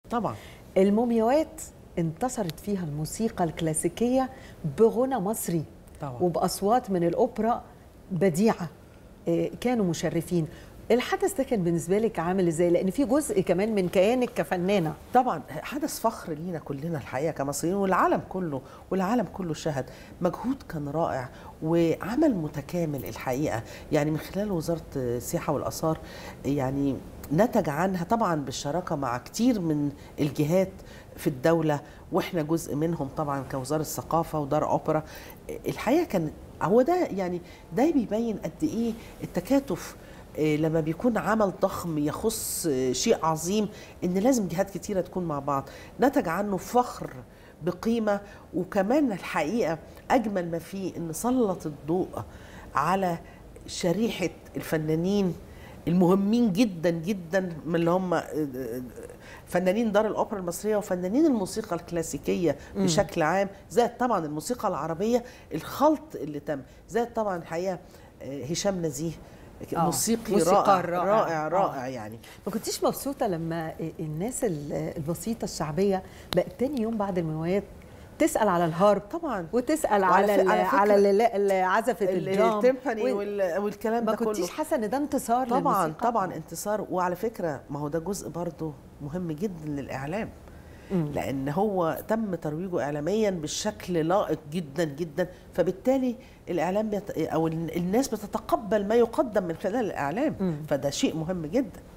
طبعا المومياوات انتصرت فيها الموسيقى الكلاسيكيه بغنى مصري طبعا. وباصوات من الاوبرا بديعه إيه، كانوا مشرفين الحدث ده كان بالنسبه لك عامل ازاي لان في جزء كمان من كيانك كفنانه طبعا حدث فخر لينا كلنا الحقيقه كمصريين والعالم كله والعالم كله شهد مجهود كان رائع وعمل متكامل الحقيقه يعني من خلال وزاره السياحه والاثار يعني نتج عنها طبعا بالشراكه مع كتير من الجهات في الدوله واحنا جزء منهم طبعا كوزاره الثقافه ودار اوبرا الحقيقه كان هو ده يعني ده بيبين قد ايه التكاتف إيه، لما بيكون عمل ضخم يخص إيه، شيء عظيم ان لازم جهات كتيره تكون مع بعض نتج عنه فخر بقيمه وكمان الحقيقه اجمل ما فيه ان سلط الضوء على شريحه الفنانين المهمين جدا جدا من اللي هم فنانين دار الاوبرا المصريه وفنانين الموسيقى الكلاسيكيه بشكل عام زائد طبعا الموسيقى العربيه الخلط اللي تم زائد طبعا الحقيقه آه، هشام نزيه آه، موسيقي موسيقار رائع رائع. رائع, آه. رائع يعني ما كنتيش مبسوطه لما الناس ال- البسيطه الشعبيه بقت تاني يوم بعد المواد تسال على الهارب طبعا وتسال وعلى على ف- ال- على فكرة على ال- ال- عزفه ال- الدرام التيمباني و- وال- والكلام ما ده كله كنتيش حاسه ان ده انتصار طبعا للموسيقى؟ طبعا انتصار وعلى فكره ما هو ده جزء برضه مهم جدا للاعلام مم. لان هو تم ترويجه اعلاميا بالشكل لائق جدا جدا فبالتالي الاعلام بيت... او ال- الناس بتتقبل ما يقدم من خلال الاعلام مم. فده شيء مهم جدا